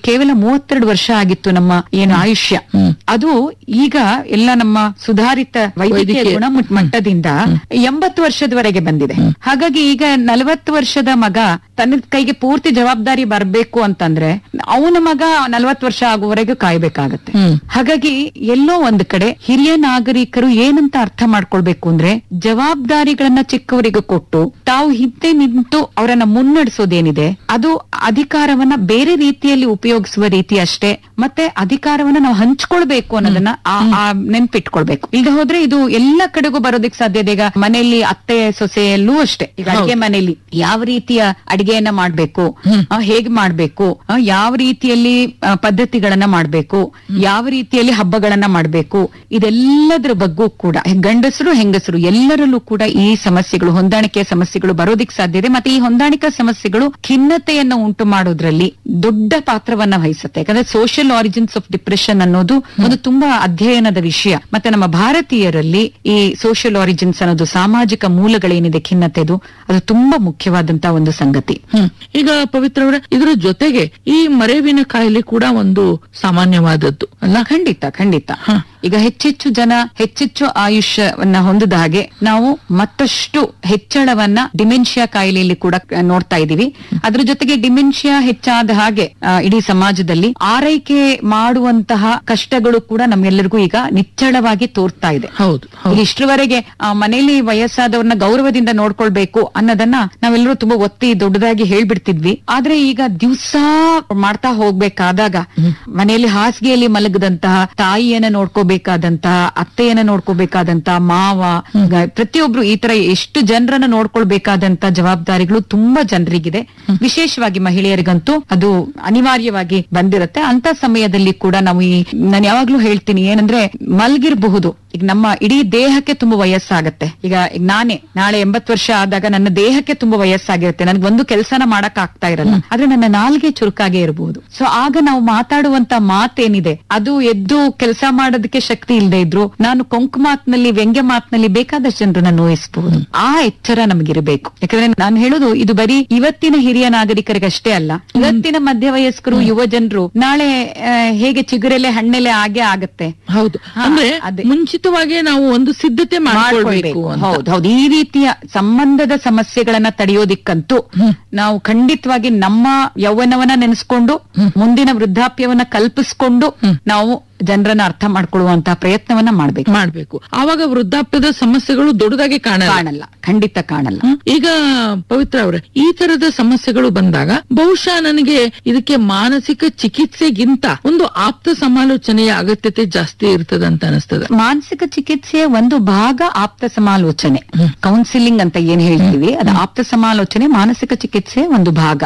ಕೇವಲ ಮೂವತ್ತೆರಡು ವರ್ಷ ಆಗಿತ್ತು ನಮ್ಮ ಏನು ಆಯುಷ್ಯ ಅದು ಈಗ ಎಲ್ಲ ನಮ್ಮ ಸುಧಾರಿತ ವೈದ್ಯಕೀಯ ವೈದ್ಯಕೀಯ. ಗುಣಮಟ್ಟ ಮಟ್ಟದಿಂದ ಎಂಬತ್ತು ವರ್ಷದವರೆಗೆ ಬಂದಿದೆ ಹಾಗಾಗಿ ಈಗ ನಲವತ್ತು ವರ್ಷದ ಮಗ ತನ್ನ ಕೈಗೆ ಪೂರ್ತಿ ಜವಾಬ್ದಾರಿ ಬರಬೇಕು ಅಂತಂದ್ರೆ ಅವನ ಮಗ ನಲವತ್ತು ವರ್ಷ ಆಗುವವರೆಗೂ ಕಾಯ್ಬೇಕಾಗತ್ತೆ ಹ್ಮ್. ಹಾಗಾಗಿ ಎಲ್ಲೋ ಒಂದ್ ಕಡೆ ಹಿರಿಯ ನಾಗರಿಕರು ಏನಂತ ಅರ್ಥ ಮಾಡ್ಕೊಳ್ಬೇಕು ಅಂದ್ರೆ ಜವಾಬ್ದಾರಿಗಳನ್ನ ಚಿಕ್ಕವರಿಗೆ ಕೊಟ್ಟು ತಾವು ಹಿಂದೆ ನಿಂತು ಅವರನ್ನ ಮುನ್ನಡೆಸೋದೇನಿದೆ ಅದು ಅಧಿಕಾರವನ್ನ ಬೇರೆ ರೀತಿಯಲ್ಲಿ ಉಪಯೋಗಿಸುವ ರೀತಿ ಅಷ್ಟೇ ಮತ್ತೆ ಅಧಿಕಾರವನ್ನ ನಾವು ಹಂಚ್ಕೊಳ್ಬೇಕು ಅನ್ನೋದನ್ನ ಆ- ಆ ನೆನ್ಪಿಟ್ಕೊಳ್ಬೇಕು ಇಲ್ಲದೆ ಹೋದ್ರೆ ಇದು ಎಲ್ಲ ಕಡೆಗೂ ಬರೋದಕ್ಕೆ ಸಾಧ್ಯತೆ ಈಗ ಮನೆಯಲ್ಲಿ ಅತ್ತೆ ಸೊಸೆಯಲ್ಲೂ ಅಷ್ಟೇ ಈಗ ಅಡಿಗೆ ಮನೆಯಲ್ಲಿ ಯಾವ ರೀತಿಯ ಅಡಿಗೆಯನ್ನ ಮಾಡ್ಬೇಕು ಆ, ಹೇಗ್ ಮಾಡ್ಬೇಕು ಆ, ಯಾವ ರೀತಿಯಲ್ಲಿ ಆ, ಪದ್ಧತಿಗಳನ್ನ ಮಾಡ್ಬೇಕು ಯಾವ ರೀತಿಯಲ್ಲಿ ಹಬ್ಬಗಳನ್ನ ಮಾಡ್ಬೇಕು ಇದೆಲ್ಲದರ ಬಗ್ಗೂ ಕೂಡ ಗಂಡಸರು ಹೆಂಗಸರು ಎಲ್ಲರಲ್ಲೂ ಕೂಡ ಈ ಸಮಸ್ಯೆಗಳು ಹೊಂದಾಣಿಕೆಯ ಸಮಸ್ಯೆಗಳು ಬರೋದಿಕ್ ಸಾಧ್ಯ ಇದೆ ಮತ್ತೆ ಈ ಹೊಂದಾಣಿಕಾ ಸಮಸ್ಯೆಗಳು ಖಿನ್ನತೆಯನ್ನ ಉಂಟು ಮಾಡೋದ್ರಲ್ಲಿ ದೊಡ್ಡ ಪಾತ್ರವನ್ನ ವಹಿಸುತ್ತೆ ಯಾಕಂದ್ರೆ ಸೋಷಿಯಲ್ ಆರಿಜಿನ್ಸ್ ಆಫ್ ಡಿಪ್ರೆಷನ್ ಅನ್ನೋದು ಒಂದು ತುಂಬಾ ಅಧ್ಯಯನದ ವಿಷಯ ಮತ್ತೆ ನಮ್ಮ ಭಾರತೀಯರಲ್ಲಿ ಈ ಸೋಷಿಯಲ್ ಆರಿಜಿನ್ಸ್ ಅನ್ನೋದು ಸಾಮಾಜಿಕ ಮೂಲಗಳೇನಿದೆ ಖಿನ್ನತೆದು ಅದು ತುಂಬಾ ಮುಖ್ಯವಾದಂತಹ ಒಂದು ಸಂಗತಿ ಹ್ಮ್ ಈಗ ಪವಿತ್ರ ಅವರ ಇದರ ಜೊತೆಗೆ ಈ ಮರೆವಿನ ಕಾಯಿಲೆ ಕೂಡ ಒಂದು ಸಾಮಾನ್ಯವಾದದ್ದು ಅಲ್ಲ ಖಂಡಿತ ಖಂಡಿತ ಹ. ಈಗ ಹೆಚ್ಚೆಚ್ಚು ಜನ ಹೆಚ್ಚೆಚ್ಚು ಆಯುಷ್ಯವನ್ನ ಹೊಂದಿದ ಹಾಗೆ ನಾವು ಮತ್ತಷ್ಟು ಹೆಚ್ಚಳವನ್ನ ಡಿಮೆನ್ಷಿಯಾ ಕಾಯಿಲೆಯಲ್ಲಿ ಕೂಡ ಆ, ನೋಡ್ತಾ ಇದೀವಿ ಅದ್ರ ಜೊತೆಗೆ ಡಿಮೆನ್ಷಿಯಾ ಹೆಚ್ಚಾದ ಹಾಗೆ ಆ, ಇಡೀ ಸಮಾಜದಲ್ಲಿ ಆರೈಕೆ ಮಾಡುವಂತಹ ಕಷ್ಟಗಳು ಕೂಡ ನಮ್ಗೆಲ್ಲರಿಗೂ ಈಗ ನಿಚ್ಚಳವಾಗಿ ತೋರ್ತಾ ಇದೆ ಹೌದು ಹೌದು ಇಲ್ಲಿ ಇಷ್ಟರವರೆಗೆ ಆ, ಮನೆಯಲ್ಲಿ ವಯಸ್ಸಾದವ್ರನ್ನ ಗೌರವದಿಂದ ನೋಡ್ಕೊಳ್ಬೇಕು ಅನ್ನೋದನ್ನ ನಾವೆಲ್ಲರೂ ತುಂಬಾ ಒತ್ತಿ ದೊಡ್ಡದಾಗಿ ಹೇಳ್ಬಿಡ್ತಿದ್ವಿ ಆದ್ರೆ ಈಗ ದಿವಸ ಮಾಡ್ತಾ ಹೋಗ್ಬೇಕಾದಾಗ ಮನೆಯಲ್ಲಿ ಹಾಸಿಗೆಯಲ್ಲಿ ಮಲಗದಂತಹ ತಾಯಿಯನ್ನ ನೋಡ್ಕೋಬೇಕಾದಂತಹ ಅತ್ತೆಯನ್ನ ನೋಡ್ಕೋಬೇಕಾದಂತಹ ಮಾವ ಗ- ಪ್ರತಿಯೊಬ್ರು ಈ ತರ ಎಷ್ಟು ಜನರನ್ನ ನೋಡ್ಕೊಳ್ಬೇಕಾದಂತ ಜವಾಬ್ದಾರಿಗಳು ತುಂಬಾ ಜನರಿಗಿದೆ ವಿಶೇಷವಾಗಿ ಮಹಿಳೆಯರಿಗಂತೂ ಅದು ಅನಿವಾರ್ಯವಾಗಿ ಬಂದಿರುತ್ತೆ ಅಂತ ಸಮಯದಲ್ಲಿ ಕೂಡ ನಾವು ಈ ನಾನು ಯಾವಾಗ್ಲೂ ಹೇಳ್ತೀನಿ ಏನಂದ್ರೆ ಮಲ್ಗಿರಬಹುದು ಈಗ ನಮ್ಮ ಇಡೀ ದೇಹಕ್ಕೆ ತುಂಬಾ ವಯಸ್ಸಾಗತ್ತೆ ಈಗ ಈಗ ನಾನೇ ನಾಳೆ ಎಂಬತ್ ವರ್ಷ ಆದಾಗ ನನ್ನ ದೇಹಕ್ಕೆ ತುಂಬಾ ವಯಸ್ಸಾಗಿರುತ್ತೆ ನನಗೆ ಒಂದು ಕೆಲಸನ ಮಾಡಕ್ ಆಗ್ತಾ ಇರಲ್ಲ ಆದ್ರೆ ನನ್ನ ನಾಲ್ಗೆ ಚುರುಕಾಗೆ ಇರಬಹುದು ಸೊ ಆಗ ನಾವು ಮಾತಾಡುವಂತ ಮಾತೇನಿದೆ ಅದು ಎದ್ದು ಕೆಲಸ ಮಾಡೋದಕ್ಕೆ ಶಕ್ತಿ ಇಲ್ಲದೆ ಇದ್ರು ನಾನು ಕೊಂಕು ಮಾತಿನಲ್ಲಿ ವ್ಯಂಗ್ಯ ಮಾತಿನಲ್ಲಿ ಬೇಕಾದಷ್ಟು ಜನರನ್ನ ನೋಯಿಸಬಹುದು ಆ ಎಚ್ಚರ ನಮಗಿರಬೇಕು ಯಾಕಂದ್ರೆ ನಾನು ಹೇಳೋದು ಇದು ಬರೀ ಇವತ್ತಿನ ಹಿರಿಯ ನಾಗರಿಕರಿಗಷ್ಟೇ ಅಲ್ಲ ಇವತ್ತಿನ ಮಧ್ಯವಯಸ್ಕರು ಯುವ ಜನರು ನಾಳೆ ಆ, ಹೇಗೆ ಚಿಗುರೆಲೆ ಹಣ್ಣೆಲೆ ಆಗೇ ಆಗತ್ತೆ ಹೌದು ಹಾ, ಅಂದ್ರೆ ಅದೇ. ಮುಂಚಿತವಾಗಿ ನಾವು ಒಂದು ಸಿದ್ಧತೆ ಮಾಡ್ಕೊಳ್ಬೇಕು ಅಂತ ಹೌದು ಹೌದು ಈ ರೀತಿಯ ಸಂಬಂಧದ ಸಮಸ್ಯೆಗಳನ್ನ ತಡೆಯೋದಿಕ್ಕಂತೂ ನಾವು ಖಂಡಿತವಾಗಿ ನಮ್ಮ ಯೌವನವನ್ನ ನೆನೆಸ್ಕೊಂಡು ಮುಂದಿನ ವೃದ್ಧಾಪ್ಯವನ್ನ ಕಲ್ಪಿಸ್ಕೊಂಡು ನಾವು ಜನರನ್ನ ಅರ್ಥ ಮಾಡ್ಕೊಳ್ಳುವಂತಹ ಪ್ರಯತ್ನವನ್ನ ಮಾಡ್ಬೇಕು ಮಾಡ್ಬೇಕು ಆವಾಗ ವೃದ್ಧಾಪ್ಯದ ಸಮಸ್ಯೆಗಳು ದೊಡ್ಡದಾಗಿ ಕಾಣಲ್ಲ ಕಾಣಲ್ಲ ಖಂಡಿತ ಕಾಣಲ್ಲ ಹ್ಮ್. ಈಗ ಪವಿತ್ರ ಅವರೇ ಈ ತರದ ಸಮಸ್ಯೆಗಳು ಬಂದಾಗ ಬಹುಶಃ ನನಗೆ ಇದಕ್ಕೆ ಮಾನಸಿಕ ಚಿಕಿತ್ಸೆಗಿಂತ ಒಂದು ಆಪ್ತ ಸಮಾಲೋಚನೆಯ ಅಗತ್ಯತೆ ಜಾಸ್ತಿ ಇರ್ತದಂತ ಅನಿಸ್ತದೆ ಮಾನಸಿಕ ಚಿಕಿತ್ಸೆಯ ಒಂದು ಭಾಗ ಆಪ್ತ ಸಮಾಲೋಚನೆ ಕೌನ್ಸಿಲಿಂಗ್ ಅಂತ ಏನ್ ಹೇಳ್ತೀವಿ ಅದು ಆಪ್ತ ಸಮಾಲೋಚನೆ ಮಾನಸಿಕ ಚಿಕಿತ್ಸೆಯ ಒಂದು ಭಾಗ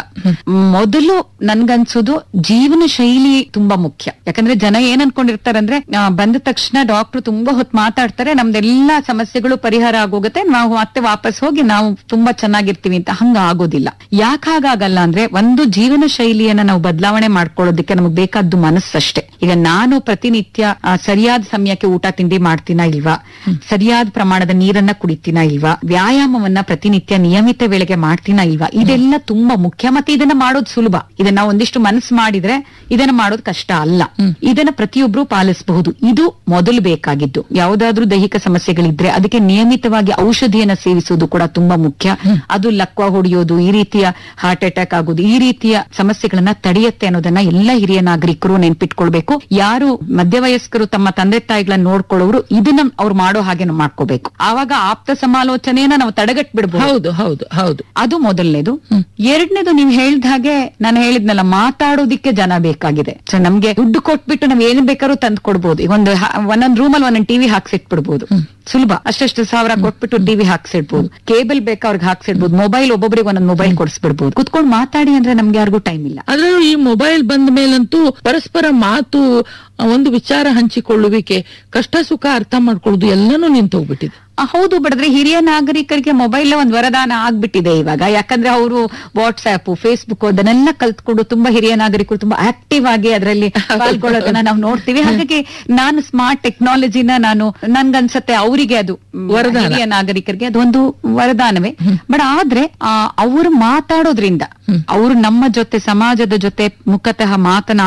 ಮೊದಲು ನನ್ಗನ್ಸೋದು ಜೀವನ ಶೈಲಿ ತುಂಬಾ ಮುಖ್ಯ ಯಾಕಂದ್ರೆ ಜನ ಏನ್ ಅನ್ಕೊಂಡಿರ್ತಾರಂದ್ರೆ ಆ, ಬಂದ ತಕ್ಷಣ ಡಾಕ್ಟರ್ ತುಂಬಾ ಹೊತ್ತು ಮಾತಾಡ್ತಾರೆ ನಮ್ದೆಲ್ಲಾ ಸಮಸ್ಯೆಗಳು ಪರಿಹಾರ ಆಗೋಗುತ್ತೆ ನಾವು ಮತ್ತೆ ವಾಪಸ್ ಹೋಗಿ ನಾವು ತುಂಬಾ ಚೆನ್ನಾಗಿರ್ತೀವಿ ಅಂತ ಹಂಗ ಆಗೋದಿಲ್ಲ ಯಾಕೆ ಹಾಗಾಗಲ್ಲ ಅಂದ್ರೆ ಒಂದು ಜೀವನ ಶೈಲಿಯನ್ನ ನಾವು ಬದಲಾವಣೆ ಮಾಡ್ಕೊಳ್ಳೋದಕ್ಕೆ ನಮಗೆ ಬೇಕಾದ್ದು ಮನಸ್ಸಷ್ಟೇ ಈಗ ನಾನು ಪ್ರತಿನಿತ್ಯ ಆ, ಸರಿಯಾದ ಸಮಯಕ್ಕೆ ಊಟ ತಿಂಡಿ ಮಾಡ್ತೀನಾ ಇಲ್ವಾ ಸರಿಯಾದ ಪ್ರಮಾಣದ ನೀರನ್ನ ಕುಡಿತೀನಾ ಇಲ್ವಾ ವ್ಯಾಯಾಮವನ್ನ ಪ್ರತಿನಿತ್ಯ ನಿಯಮಿತ ವೇಳೆಗೆ ಮಾಡ್ತೀನಾ ಇಲ್ವಾ ಇದೆಲ್ಲ ತುಂಬಾ ಮುಖ್ಯ ಮತ್ತೆ ಇದನ್ನ ಮಾಡೋದು ಸುಲಭ ಇದನ್ನ ನಾವು ಒಂದಿಷ್ಟು ಮನಸ್ಸು ಮಾಡಿದ್ರೆ ಇದನ್ನ ಮಾಡೋದು ಕಷ್ಟ ಅಲ್ಲ ಇದನ್ನ ಪ್ರತಿಯೊಬ್ರು ಪಾಲಿಸಬಹುದು ಇದು ಮೊದಲು ಬೇಕಾಗಿದ್ದು ಯಾವುದಾದ್ರೂ ದೈಹಿಕ ಸಮಸ್ಯೆಗಳಿದ್ರೆ ಅದಕ್ಕೆ ನಿಯಮಿತವಾಗಿ ಔಷಧಿಯನ್ನ ಸೇವಿಸುವುದು ಕೂಡ ತುಂಬಾ ಮುಖ್ಯ ಅದು ಲಕ್ವ ಹೊಡೆಯೋದು ಈ ರೀತಿಯ ಹಾರ್ಟ್ ಅಟ್ಯಾಕ್ ಆಗೋದು ಈ ರೀತಿಯ ಸಮಸ್ಯೆಗಳನ್ನ ತಡೆಯುತ್ತೆ ಅನ್ನೋದನ್ನ ಎಲ್ಲ ಹಿರಿಯ ನಾಗರಿಕರು ನೆನ್ಪಿಟ್ಕೊಳ್ಬೇಕು ಯಾರು ಮಧ್ಯವಯಸ್ಕರು ತಮ್ಮ ತಂದೆ ತಾಯಿಗಳನ್ನ ನೋಡ್ಕೊಳ್ಳೋರು ಇದನ್ನ ಅವ್ರು ಮಾಡೋ ಹಾಗೆ ನಾವು ಮಾಡ್ಕೋಬೇಕು ಆವಾಗ ಆಪ್ತ ಸಮಾಲೋಚನೆಯನ್ನ ನಾವು ತಡೆಗಟ್ ಬಿಡ್ಬೋದು ಹೌದು ಹೌದು ಹೌದು ಅದು ಮೊದಲನೇದು ಎರಡನೇದು ನೀವು ಹೇಳಿದ ಹಾಗೆ ನಾನು ಹೇಳಿದ್ನಲ್ಲ ಮಾತಾಡೋದಿಕ್ಕೆ ಜನ ಬೇಕಾಗಿದೆ ಸೊ ನಮ್ಗೆ ದುಡ್ಡು ಕೊಟ್ಬಿಟ್ಟು ನಾವ್ ಏನ್ ಬೇಕಾದ್ರೂ ತಂದು ಕೊಡ್ಬೋದು ಈಗ ಒಂದು ಹ- ಒಂದೊಂದ್ ರೂಮಲ್ಲಿ ಒಂದೊಂದ್ ಟಿವಿ ಹಾಕ್ಸಿಟ್ಬಿಡ್ಬೋದು ಸುಲಭ ಅಷ್ಟಷ್ಟು ಸಾವಿರ ಕೊಟ್ಬಿಟ್ಟು ಟಿವಿ ಹಾಕ್ಸಿಡ್ಬೋದು ಕೇಬಲ್ ಬೇಕಾ ಅವ್ರಿಗೆ ಹಾಕ್ಸಿಡ್ಬೋದು ಮೊಬೈಲ್ ಒಬ್ಬೊಬ್ರಿಗೆ ಒಂದೊಂದ್ ಮೊಬೈಲ್ ಕೊಡಿಸ್ಬಿಡ್ಬೋದು ಕುತ್ಕೊಂಡು ಮಾತಾಡಿ ಅಂದ್ರೆ ನಮ್ಗೆ ಯಾರಿಗೂ ಟೈಮ್ ಇಲ್ಲ ಅದ್ರಲ್ಲೂ ಈ ಮೊಬೈಲ್ ಬಂದ ಮೇಲಂತೂ ಪರಸ್ಪರ ಮಾತು ಆ, ಒಂದು ವಿಚಾರ ಹಂಚಿಕೊಳ್ಳುವಿಕೆ ಕಷ್ಟ ಸುಖ ಅರ್ಥ ಮಾಡ್ಕೊಳ್ಳೋದು ಎಲ್ಲಾನು ನಿಂತು ಹೋಗ್ಬಿಟ್ಟಿದೆ ಆ, ಹೌದು ಬಡದ್ರೆ ಹಿರಿಯ ನಾಗರಿಕರಿಗೆ ಮೊಬೈಲ್ ಒಂದು ವರದಾನ ಆಗ್ಬಿಟ್ಟಿದೆ ಇವಾಗ ಯಾಕಂದ್ರೆ ಅವರು ವಾಟ್ಸ್ಆಪ್ ಫೇಸ್ಬುಕ್ ಅದನ್ನೆಲ್ಲ ಕಲ್ತ್ಕೊಂಡು ತುಂಬಾ ಹಿರಿಯ ನಾಗರಿಕರು ತುಂಬಾ ಆಕ್ಟಿವ್ ಆಗಿ ಅದರಲ್ಲಿ ಪಾಲ್ಗೊಳ್ಳೋದನ್ನ ನಾವು ನೋಡ್ತೀವಿ ಹಾಗಾಗಿ ನಾನು ಸ್ಮಾರ್ಟ್ ಟೆಕ್ನಾಲಜಿನ ನಾನು ನನ್ಗನ್ಸತ್ತೆ ಅವರಿಗೆ ಅದು ಮ್, ವರದಾನ. ಹಿರಿಯ ನಾಗರಿಕರಿಗೆ ಅದೊಂದು ವರದಾನವೇ ಬಟ್ ಆದ್ರೆ ಅವರು ಮಾತಾಡೋದ್ರಿಂದ ಅವರು ನಮ್ಮ ಜೊತೆ ಸಮಾಜದ ಜೊತೆ ಮುಖತಃ ಮಾತನಾಡ